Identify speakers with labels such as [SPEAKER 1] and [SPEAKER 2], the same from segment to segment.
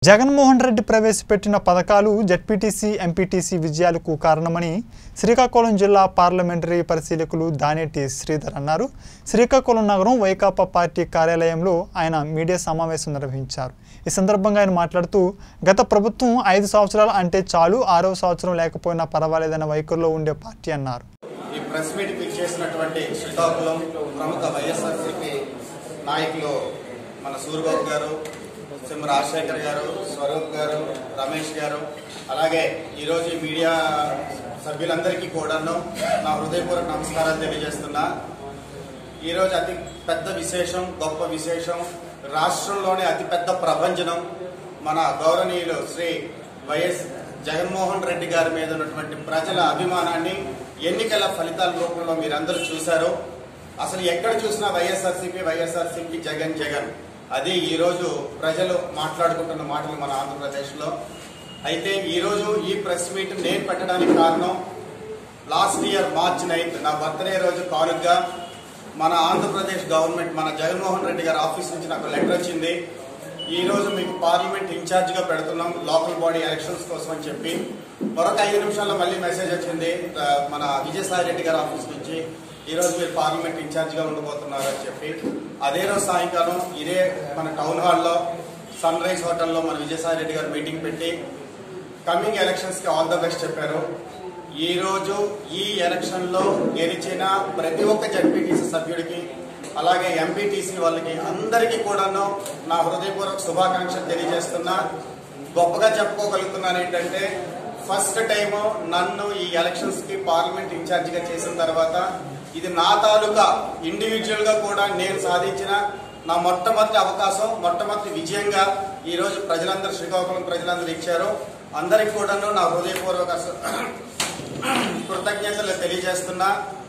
[SPEAKER 1] జగన్మోహన్ రెడ్డి ప్రవేశపెట్టిన పథకాలు ZPTC MPTC విజయాలకు కారణమని శ్రీకాకుళం జిల్లా పార్లమెంటరీ పరిశీలకులు దానేటి శ్రీధర్ అన్నారు శ్రీకాకుళం నగరం వైకాపా పార్టీ కార్యాలయంలో ఆయన మీడియా సమావేశం నిర్వహించారు ఈ సందర్భంగా ఆయన మాట్లాడుతూ గత ప్రభుత్వం ఐదు సంవత్సరాలు అంటే చాలు ఆరవ సంవత్సరం లేకపోయినా పర్వాలేదన్న వైఖరిలో ఉండే పార్టీ అన్నారు
[SPEAKER 2] ఈ ప్రెస్ మీట్ కి చేసినటువంటి శ్రీకాకుళం ప్రముఖ వైఎస్ఆర్సీపీ నాయకులు మన సూర్యబాబు గారు సింహ రాజశేఖర్ గారు స్వరూప్ గారు రమేష్ గారు అలాగే ఈరోజు ఈ మీడియా సభ్యులందరికీ కూడాను నా హృదయపూర్వక నమస్కారాలు తెలియజేస్తున్నా ఈరోజు అతి పెద్ద విశేషం గొప్ప విశేషం రాష్ట్రంలోనే అతి పెద్ద ప్రభంజనం మన గౌరవనీయులు శ్రీ వైఎస్ జగన్మోహన్ రెడ్డి గారి మీద ఉన్నటువంటి ప్రజల అభిమానాన్ని ఎన్నికల ఫలితాల రూపంలో మీరందరూ చూశారు అసలు ఎక్కడ చూసినా వైఎస్ఆర్సీపీ వైఎస్ఆర్సీపీ జగన్ జగన్ అది ఈ రోజు ప్రజలు మాట్లాడుకుంటున్న మాటలు మన ఆంధ్రప్రదేశ్లో అయితే ఈ రోజు ఈ ప్రెస్ మీట్ నేను పెట్టడానికి కారణం లాస్ట్ ఇయర్ మార్చ్ నైన్త్ నా బర్త్డే రోజు కానుకగా మన ఆంధ్రప్రదేశ్ గవర్నమెంట్ మన జగన్మోహన్ రెడ్డి గారి ఆఫీస్ నుంచి నాకు లెటర్ వచ్చింది ఈ రోజు మీకు పార్లమెంట్ ఇన్ఛార్జ్ గా పెడుతున్నాం లోకల్ బాడీ ఎలక్షన్స్ కోసం అని చెప్పి మరొక ఐదు నిమిషాల్లో మళ్ళీ మెసేజ్ వచ్చింది ఆ, మన విజయసాయి రెడ్డి గారి ఆఫీస్ నుంచి ఈ రోజు మీరు పార్లమెంట్ ఇన్ఛార్జ్ గా ఉండబోతున్నారు అని చెప్పి అదే రోజు సాయంకాలం ఇదే మన టౌన్ హాల్లో సన్ రైజ్ హోటల్లో మన విజయసాయి రెడ్డి గారు మీటింగ్ పెట్టి కమింగ్ ఎలక్షన్స్ కి ఆల్ ద బెస్ట్ చెప్పారు ఈ రోజు ఈ ఎలక్షన్ లో గెలిచిన ప్రతి ఒక్క జడ్పీటీసీ సభ్యుడికి అలాగే ఎంపీటీసీ వాళ్ళకి అందరికీ కూడాను నా హృదయపూర్వక శుభాకాంక్షలు తెలియజేస్తున్నా గొప్పగా చెప్పుకోగలుగుతున్నాను ఏంటంటే ఫస్ట్ టైం నన్ను ఈ ఎలక్షన్స్ కి పార్లమెంట్ ఇన్ఛార్జ్ గా చేసిన తర్వాత ఇది నా తాలూకా ఇండివిజువల్ గా కూడా నేను సాధించిన నా మొట్టమొదటి అవకాశం మొట్టమొదటి విజయంగా ఈ రోజు ప్రజలందరూ శ్రీకాకుళం ప్రజలందరూ ఇచ్చారు అందరికి కూడాను నా హృదయపూర్వక స- కృతజ్ఞతలు తెలియజేస్తున్నా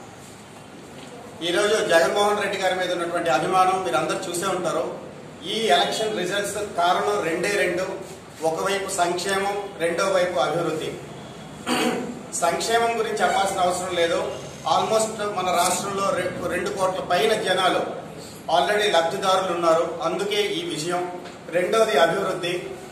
[SPEAKER 2] ఈ రోజు జగన్మోహన్ రెడ్డి గారి మీద ఉన్నటువంటి అభిమానం మీరు అందరు చూసే ఉంటారు ఈ ఎలక్షన్ రిజల్ట్స్ కారణం రెండే రెండు ఒకవైపు సంక్షేమం రెండో వైపు అభివృద్ధి సంక్షేమం గురించి చెప్పాల్సిన అవసరం లేదు ఆల్మోస్ట్ మన రాష్ట్రంలో రె- రెండు కోట్ల పైన జనాలు ఆల్రెడీ లబ్ధిదారులు ఉన్నారు అందుకే ఈ విజయం రెండోది అభివృద్ధి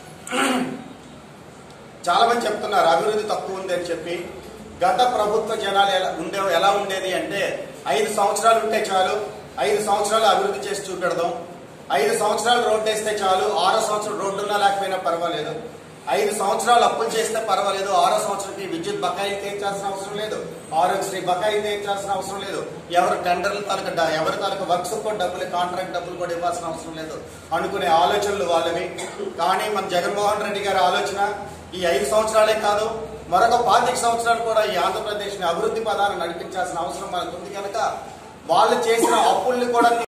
[SPEAKER 2] చాలా మంది చెప్తున్నారు అభివృద్ధి తక్కువ ఉంది అని చెప్పి గత ప్రభుత్వ జనాలు ఎలా ఉండే ఎలా ఉండేది అంటే ఐదు సంవత్సరాలు ఉంటే చాలు ఐదు సంవత్సరాలు అభివృద్ధి చేసి చూపెడదాం ఐదు సంవత్సరాలు రోడ్డు వేస్తే చాలు ఆరో సంవత్సరం రోడ్డున్నా లేకపోయినా పర్వాలేదు ఐదు సంవత్సరాలు అప్పులు చేస్తే పర్వాలేదు ఆరో సంవత్సరంకి విద్యుత్ బకాయిలు తీర్చాల్సిన అవసరం లేదు ఆరోగ్యశ్రీ బకాయిలు తీర్చాల్సిన అవసరం లేదు ఎవరు టెండర్ల తాలూకా డ- ఎవరి తాలూకా వర్క్స్ కూడా డబ్బులు కాంట్రాక్ట్ డబ్బులు కూడా ఇవ్వాల్సిన అవసరం లేదు అనుకునే ఆలోచనలు వాళ్ళవి కానీ మన జగన్మోహన్ రెడ్డి గారి ఆలోచన ఈ ఐదు సంవత్సరాలే కాదు మరొక పాతిక సంవత్సరాలు కూడా ఈ ఆంధ్రప్రదేశ్ ని అభివృద్ధి పదాన్ని నడిపించాల్సిన అవసరం మనకు ఉంది కనుక వాళ్ళు చేసిన అప్పుల్ని కూడా